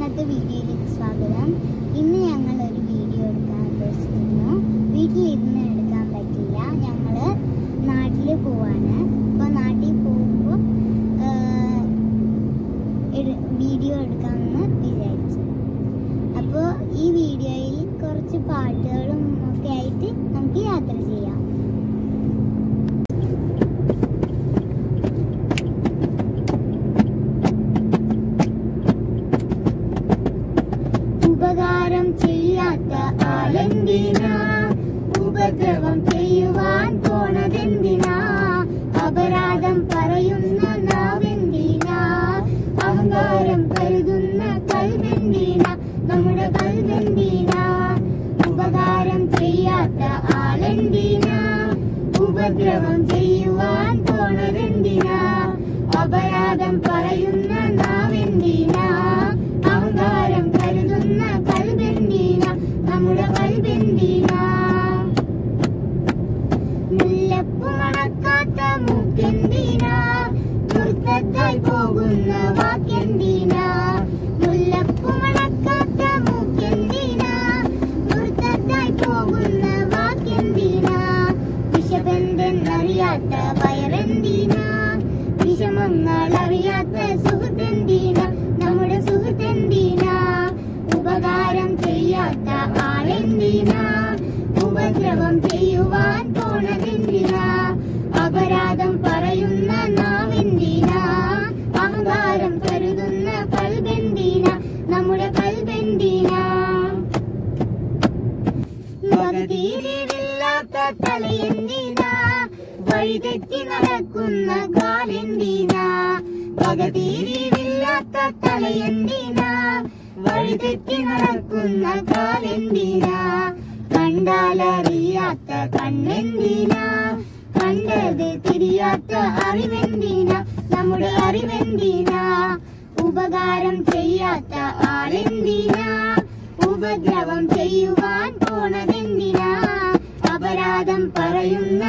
ഇന്നത്തെ വീഡിയോയിലേക്ക് സ്വാഗതം ഇന്ന് ഞങ്ങൾ ഒരു വീഡിയോ എടുക്കാൻ ഉദ്ദേശിക്കുന്നു വീട്ടിലിരുന്ന് എടുക്കാൻ പറ്റില്ല ഞങ്ങൾ നാട്ടിൽ പോവാണ് അപ്പോൾ നാട്ടിൽ പോകുമ്പോൾ വീഡിയോ എടുക്കാമെന്ന് വിചാരിച്ചു അപ്പോൾ ഈ വീഡിയോയിൽ കുറച്ച് പാട്ടുകളും ഒക്കെ ആയിട്ട് നമുക്ക് യാത്ര ചെയ്യാം ഉപകാരം ചെയ്യാത്ത ആളെന്തിനാ ഉപദ്രവം ചെയ്യുവാൻ പോണതെന്തിനാ അപരാധം പറയുന്ന നാവെന്തിനാ അഹങ്കാരം കരുതുന്ന കൽവെന്തിനാ നമ്മുടെ കൽവെന്തിനാ ഉപകാരം ചെയ്യാത്ത ആളെന്തിനാ ഉപദ്രവം ചെയ്യുവാൻ പോണതെന്തിനാ അപരാധം പറയുന്ന നാവെന്തിനാ അഹങ്കാരം കരുതുന്ന കൽബെന്തിന നമ്മുടെ കൽബെന്തിന മുല്ലപ്പു മണക്കാത്ത മൂക്കെന്തിന ദുർത്തത്തായി പോകുന്ന വാക്കെന്തിന മുല്ലപ്പു മണക്കാത്ത മൂക്കെന്തിന ദുർത്തത്തായി പോകുന്ന വാക്കെന്തിന വിഷബന്ധെന്നറിയാത്ത വയറെന്തിന വിഷമങ്ങൾ അറിയാത്ത സുഹൃത്തെന്തിന നമ്മുടെ സുഹൃത്തെന്തിന ഉപകാരം ചെയ്യാത്ത ആളെന്തിന ഉപദ്രവം ചെയ്യുവാൻ പോണതെന്തിന അപരാധം പറയുന്ന നാവെന്തിന അഹങ്കാരം കരുതുന്ന കൽബെന്തിന നമ്മുടെ കൽബെന്തിന വകതീരില്ലാത്ത തലയെന്തിനാ വഴിതെറ്റി നടക്കുന്ന കാലെന്തിനാ വകതീരില്ലാത്ത തലയെന്തിനാ വഴിതെറ്റി നടക്കുന്ന കാലെന്തിനാ കണ്ടാലറിയാത്ത കണ്ണെന്തിനാ കണ്ടത് തിരിയാത്ത അറിവെന്തിനാ നമ്മുടെ അറിവെന്തിനാ ഉപകാരം ചെയ്യാത്ത ആളെന്തിനാ ഉപദ്രവം ചെയ്യുവാൻ പോണതെന്തിനാ അപരാധം പറയുന്ന